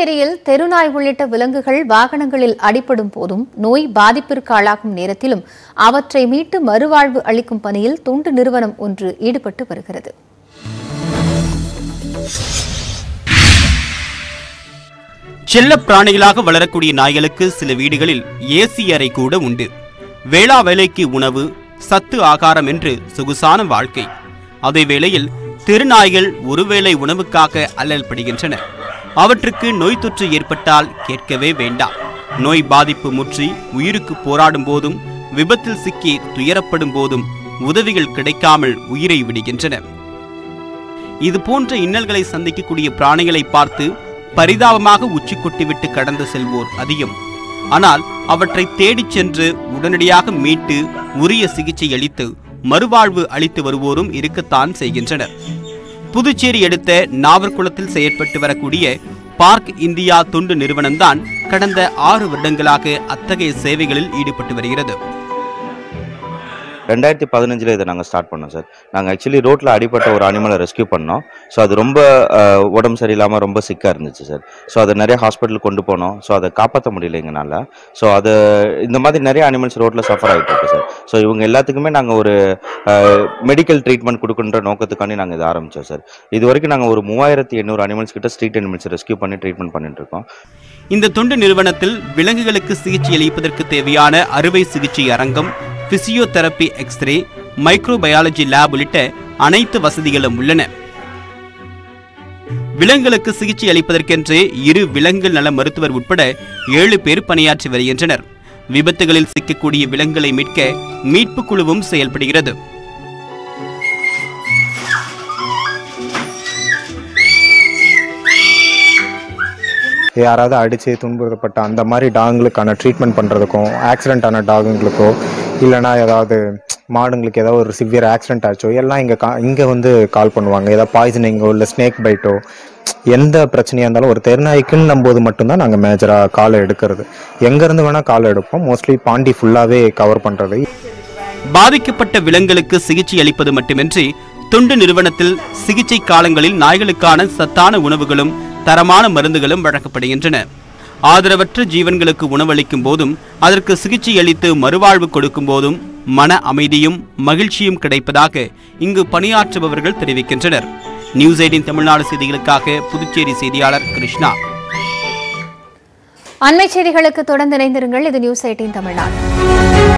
புதுச்சேரியில் தெருநாய் உள்ளிட்ட விலங்குகள் வாகனங்களில் அடிபடும் போதும் நோய் பாதிப்பிற்கு ஆளாகும் நேரத்திலும் அவற்றை மீட்டு மறுவாழ்வு அளிக்கும் பணியில் தொண்டு நிறுவனம் ஒன்று ஈடுபட்டு வருகிறது செல்ல பிராணிகளாக வளரக்கூடிய நாய்களுக்கு சில வீடுகளில் ஏசி அறை கூட உண்டு வேளா வேலைக்கு உணவு சத்து ஆகாரம் என்று சொகுசான வாழ்க்கை அதே வேளையில் திருநாய்கள் ஒருவேளை உணவுக்காக அல்லல்படுகின்றன அவற்றுக்கு நோய் தொற்று ஏற்பட்டால் கேட்கவே வேண்டாம் நோய் பாதிப்பு முற்றி உயிருக்கு போராடும் போதும் விபத்தில் சிக்கி துயரப்படும் போதும் உதவிகள் கிடைக்காமல் உயிரை விடுகின்றன இது போன்ற இன்னல்களை சந்திக்கக்கூடிய பிராணிகளை பார்த்து பரிதாபமாக உச்சி கொட்டிவிட்டு கடந்து செல்வோர் அதிகம் ஆனால் அவற்றை தேடிச் சென்று உடனடியாக மீட்டு உரிய சிகிச்சை அளித்து மறுவாழ்வு அளித்து வருவோரும் இருக்கத்தான் செய்கின்றனர் புதுச்சேரி அடுத்த நாவர்குளத்தில் செயற்பட்டு வரக்கூடிய பார்க் இந்தியா தொண்டு நிறுவனம்தான் கடந்த ஆறு வருடங்களாக அத்தகைய சேவைகளில் ஈடுபட்டு வருகிறது ரெண்டாயிரத்தி பதினஞ்சில் இதை நாங்கள் ஸ்டார்ட் பண்ணோம் சார் நாங்கள் ஆக்சுவலி ரோட்டில் அடிப்பட்ட ஒரு அனிமலை ரெஸ்க்யூ பண்ணோம் ஸோ அது ரொம்ப அஹ், உடம்பு சரியில்லாமல் ரொம்ப சிக்காக இருந்துச்சு சார் ஸோ அதை நிறைய ஹாஸ்பிட்டல் கொண்டு போனோம் ஸோ அதை காப்பாற்ற முடியல எங்களால் ஸோ அது இந்த மாதிரி நிறைய அனிமல்ஸ் ரோட்டில் சஃபர் ஆகிட்டு இருக்கு சார் ஸோ இவங்க எல்லாத்துக்குமே நாங்கள் ஒரு மெடிக்கல் ட்ரீட்மெண்ட் கொடுக்குன்ற நோக்கத்துக்காண்டி நாங்கள் இதை ஆரம்பித்தோம் சார் இது வரைக்கும் நாங்கள் ஒரு மூவாயிரத்தி எண்ணூறு அனிமல்ஸ் கிட்ட ஸ்ட்ரீட் அனிமல்ஸ் ரெஸ்க்யூ பண்ணி ட்ரீட்மெண்ட் பண்ணிட்டு இருக்கோம் இந்த தொண்டு நிறுவனத்தில் விலங்குகளுக்கு சிகிச்சை அளிப்பதற்கு தேவையான அறுவை சிகிச்சை அரங்கம் பிசியோதெரபி எக்ஸ்ரே மைக்ரோபயாலஜி லேப் உள்ளிட்ட அனைத்து வசதிகளும் உள்ளன விலங்குகளுக்கு சிகிச்சை அளிப்பதற்கென்றே இரு விலங்கு நல மருத்துவர் உட்பட ஏழு பேர் பணியாற்றி வருகின்றனர் விபத்துகளில் சிக்கக்கூடிய விலங்குகளை மீட்க மீட்புக் குழுவும் செயல்படுகிறது யாராவது அடித்து துன்புறுத்தப்பட்ட அந்த மாதிரி டாகுங்களுக்கான ட்ரீட்மெண்ட் பண்ணுறதுக்கும் ஆக்சிடென்ட் ஆன டாகுங்களுக்கோ இல்லைனா ஏதாவது மாடுங்களுக்கு ஏதாவது ஒரு சிவியர் ஆக்சிடென்ட் ஆச்சோ எல்லாம் இங்கே கா இங்கே வந்து கால் பண்ணுவாங்க ஏதாவது பாய்சனிங்கோ இல்லை ஸ்னேக் பைட்டோ எந்த பிரச்சனையாக இருந்தாலும் ஒரு தெருநாய்க்குன்னு நம்போது மட்டும்தான் நாங்கள் மேஜராக காலை எடுக்கிறது எங்கேருந்து வேணால் கால் எடுப்போம் மோஸ்ட்லி பாண்டி ஃபுல்லாகவே கவர் பண்ணுறது பாதிக்கப்பட்ட விலங்குகளுக்கு சிகிச்சை அளிப்பது மட்டுமின்றி தொண்டு நிறுவனத்தில் சிகிச்சை காலங்களில் நாய்களுக்கான சத்தான உணவுகளும் தரமான மருந்துகளும் வழங்கப்படுகின்றன ஆதரவற்ற ஜீவன்களுக்கு உணவளிக்கும் போதும் அதற்கு சிகிச்சை அளித்து மறுவாழ்வு கொடுக்கும் போதும் மன அமைதியும் மகிழ்ச்சியும் கிடைப்பதாக இங்கு பணியாற்றுபவர்கள் தெரிவிக்கின்றனர் நியூஸ் எயிட்டின் தமிழ்நாடு செய்திகளுக்காக புதுச்சேரி செய்தியாளர் கிருஷ்ணா அண்மை செய்திகளுக்கு தொடர்ந்து இணைந்திருங்கள் இது நியூஸ் எயிட்டின் தமிழ்நாடு